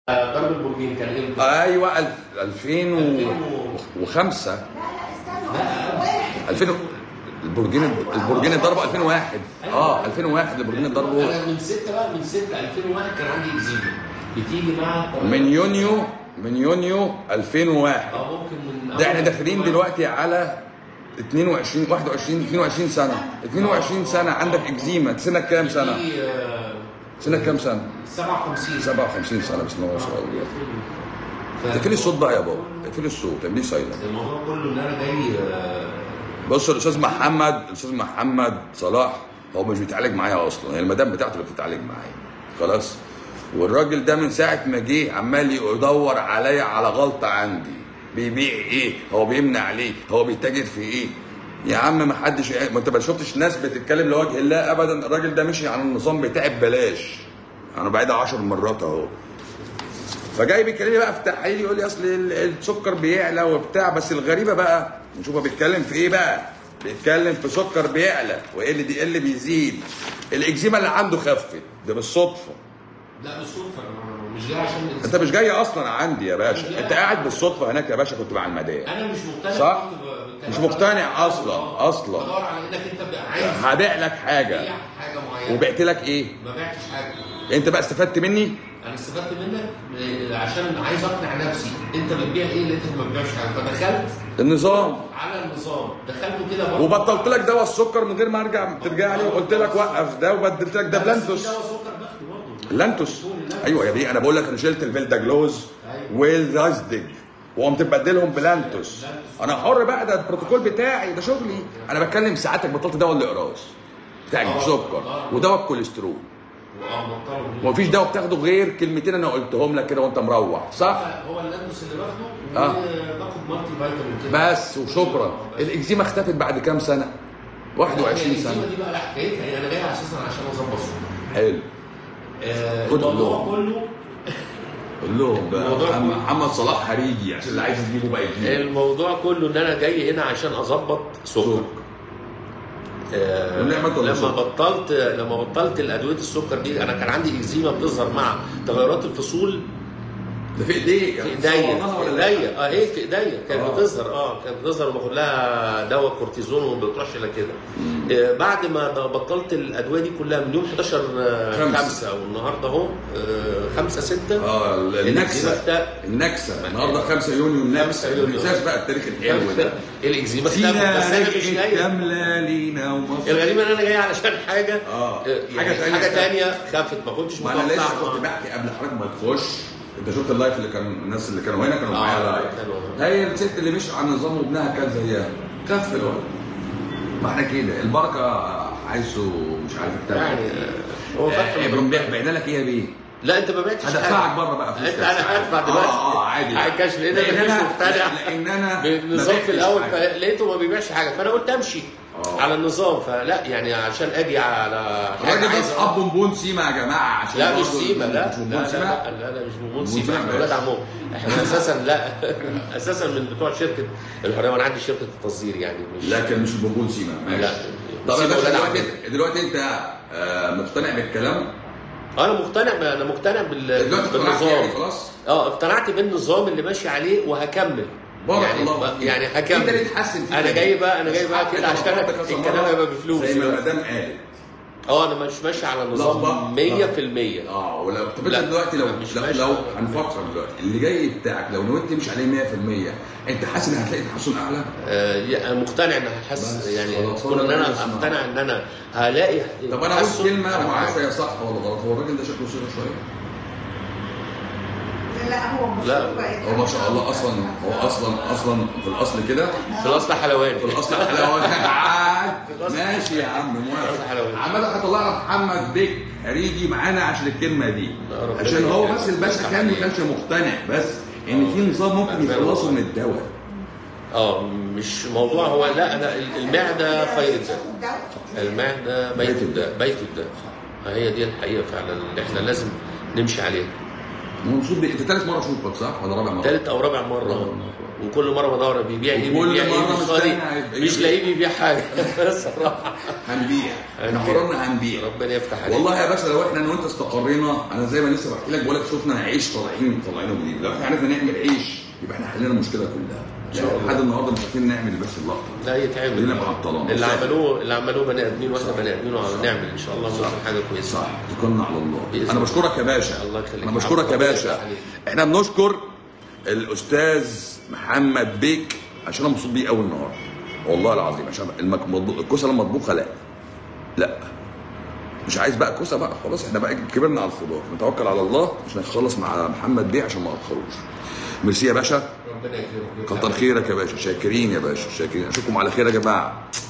ضرب البرجين كان امتى؟ ايوه الف- 2005 لا لا استنى 2000 البرجين البرجين اتضربوا 2001 اه 2001 البرجين اتضربوا انا من 6 بقى من 6 2001 كان عندي اكزيما بتيجي مع من يونيو من يونيو 2001 اه ممكن من ده احنا داخلين دلوقتي على 22 21 22 سنه 22 سنه عندك اكزيما سنك كام سنه؟ في، آه، سنك كام سنه؟ 57 57 سنه بسم الله ما شاء الله اقفلي الصوت بقى يا بابا اقفلي الصوت اعمليه سايلنت الموضوع كله ان انا جاي آه، بص الاستاذ محمد الاستاذ محمد صلاح هو مش بيتعالج معايا اصلا هي المدام بتاعته اللي بتتعالج معايا خلاص والراجل ده من ساعه ما جه عمال يدور عليا على غلطه عندي بيبيع ايه هو بيمنع ليه هو بيتاجر في ايه يا عم ما حدش ما انت ما شفتش ناس بتتكلم لوجه الله ابدا الراجل ده مشي عن النظام بتاعي ببلاش انا بعيد 10 مرات اهو فجاي بيكلمني بقى في تحليل يقول لي اصل ال- السكر بيعلى وبتاع بس الغريبه بقى نشوف هو بيتكلم في ايه بقى بيتكلم في سكر بيعلى وايه اللي دي اللي بيزيد الاكزيما اللي عنده خفت ده بالصدفه لا بالصدفه أنا مش جاي عشان انت مش جاي اصلا عندي يا باشا انت قاعد بالصدفه هناك يا باشا كنت مع المدام انا مش مقتنع صح؟ كنت ب- مش بالكلام مقتنع ده. أصلاً، آه، أصلاً. بدور على انك انت بقى عايز هبيع لك حاجه تبيع حاجه معينه وبعت لك ايه ما بعتش حاجه انت بقى استفدت مني انا استفدت منك آه، عشان عايز اقنع نفسي انت بتبيع ايه اللي انت ما بتبيعش حاجه فدخلت النظام على النظام دخلته كده برضه وبطلت لك دواء السكر من غير ما ارجع ترجع لي وقلت لك وقف ده وبدلت لك ده بس بلانتوس في دواء سكر باخده برضه لانتوس ايوه يا بيه انا بقول لك انا شلت الفيلداجلوز أيوة. والرازدج وقمت مبدلهم بلانتوس انا حر بقى ده البروتوكول بتاعي ده شغلي انا بتكلم ساعاتك بطلت دواء الاقراص بتاع آه. السكر آه. ودواء الكوليسترول اه مضطر ومفيش دواء بتاخده غير كلمتين انا قلتهم لك كده وانت مروح صح هو اللانتوس اللي باخده آه. وباخد مالتي فيتامين كده بس وشكرا الاكزيما اختفت بعد كام سنه 21 الإنزيمة سنه دي بقى لا حكايتها هي انا جاي اساسا عشان اظبط صوتي حلو آه، قول الموضوع لهم. كله قول لهم بقى الموضوع محمد- كله- محمد صلاح هريجي عشان اللي عايز يجيبه بقى يجيبه الموضوع كله ان انا جاي هنا عشان اظبط سكر آه، ونعمة ولا لما سكر؟ بطلت لما بطلت الادويه السكر دي انا كان عندي اكزيما بتظهر مع تغيرات الفصول ده في ايديك في ايديا صورناها في ولا لا؟ ايديا اه هي في ايديا كانت آه. بتظهر اه كانت بتظهر وباخد لها دواء كورتيزون وما بتروحش الا كده آه بعد ما بطلت الادويه دي كلها من يوم 11 خمسة. 5 والنهارده اهو 5 6 اه النكسه النكسه النهارده 5 يونيو النكسه خمسة ما يونيو. تنساش بقى التاريخ الحلو ده الاكزيما اختفت سينا بس انا مش رجعت جاي كامله لينا ومصر الغريب ان انا جاي علشان حاجه آه. يعني حاجة تانية حاجه خفت. تانية خفت ما كنتش ما انا لسه متوقعها. كنت بحكي قبل حضرتك ما تخش انت شفت اللايف اللي كان الناس اللي كانوا هنا كانوا آه، معايا لايف كانوا- هي الست اللي مش على النظام وابنها كان زيها كف الولد ما احنا كده البركه عايزه مش عارف التاني يعني آه، هو فتح من ربنا. بعنا لك ايه يا بيه؟ لا انت ما بعتش هدفعك بره بقى فلوس انت كاش. انا هدفع دلوقتي اه اه عادي على الكاش لان انا لأن مش أنا- مقتنع لان انا بالنظام ما في الاول بعتش حاجة. فلقيته ما بيبيعش حاجه فانا قلت امشي آه. على النظام فلا يعني عشان اجي على الراجل ده عايز اصحاب بونبون سيما يا جماعه عشان لا مش برضه سيما لا مش لا بونبون لا, سيما لا, لا, لا مش بونبون بونبون سيما سيما احنا بس. ولاد عمهم احنا اساسا لا اساسا من بتوع شركه الحريه وانا عندي شركه التصدير يعني مش لكن مش بونبون سيما ماشي. لا. طب يا سيما باشا ولاد دلوقتي عمهم. دلوقتي انت آه، مقتنع بالكلام انا مقتنع ب- انا مقتنع بال... دلوقتي اقتنعت يعني بالنظام خلاص اه اقتنعت بالنظام اللي ماشي عليه وهكمل بارك يعني الله فيك. يعني انت هكمل اللي تحسن فيه. انا جاي بقى انا جاي بس بقى حتى كده لو عشان فكرت كذا الكلام مرة هيبقى بفلوس زي ما المدام قالت اه انا مش ماشي على النظام لخبط. 100% اه ولو طب لا، انت دلوقتي لو مش لو, ماشي. لو هنفكر دلوقتي اللي جاي بتاعك لو نويت تمشي عليه 100% انت حاسس ان هتلاقي تحسن اعلى؟ آه يا- انا مقتنع ان هحس بس يعني خلاص، كون ان هو انا ده اللي اقتنع ان انا هلاقي طب انا قلت تحسن، كلمه أنا وما معاك. اعرفش هي صح ولا غلط هو الراجل ده شكله صغير شويه لا هو مش لا، كويس. هو ما شاء الله اصلا هو اصلا اصلا في الاصل كده في الاصل حلواني في الاصل حلاوه ماشي يا عم موافق حلاوة. عمال هطلع لك محمد بيك هريجي معانا عشان الكلمه دي لا، ربنا عشان هو يكرمك. بس الباشا كان ما كانش مقتنع بس ان في نظام ممكن يخلصه من الدواء اه مش موضوع هو لا انا المعده خير الداء تاخد دواء. المعده بيت الداء بيت الداء هي دي الحقيقه فعلا اللي احنا لازم نمشي عليها هو مبسوط بيه انت ثالث مره اشوفك صح ولا رابع مره؟ تالت او رابع مره وكل مره بدور بيبيع ايه وكل بيبيع ايه مرة مش مستني راضي هيبقى مش إيه؟ لاقيه بيبيع حاجه الصراحه هنبيع احنا هنبيع. قررنا هنبيع ربنا يفتح عليك والله يا باشا لو احنا انا وانت استقرينا انا زي ما لسه بحكي لك بقول لك شفنا عيش طالعين طالعين جديد لو احنا عرفنا نعمل عيش يبقى احنا حلينا المشكله كلها إن شاء الله. لحد النهارده مش عارفين نعمل بس اللقطه لا يتعمل خلينا معطلان. اللي صح. عملوه اللي عملوه بني ادمين واحنا بني ادمين وهنعمل ان شاء الله نوصل حاجه كويسه صح توكلنا على الله بإذن انا الله. بشكرك يا باشا الله يخليك. انا بشكرك يا ربنا باشا يفتح عليك. احنا بنشكر الاستاذ محمد بيك عشان انا مبسوط بيه قوي النهارده والله العظيم عشان المك... مطبوخ- الكوسه المطبوخه لا لا مش عايز بقى كوسه بقى خلاص احنا بقى كبرنا على الخضار نتوكل على الله عشان نخلص مع محمد بيه عشان ما اخروش ميرسي يا باشا ربنا يكرمك كتر خيرك يا باشا شاكرين يا باشا شاكرين اشوفكم على خير يا جماعه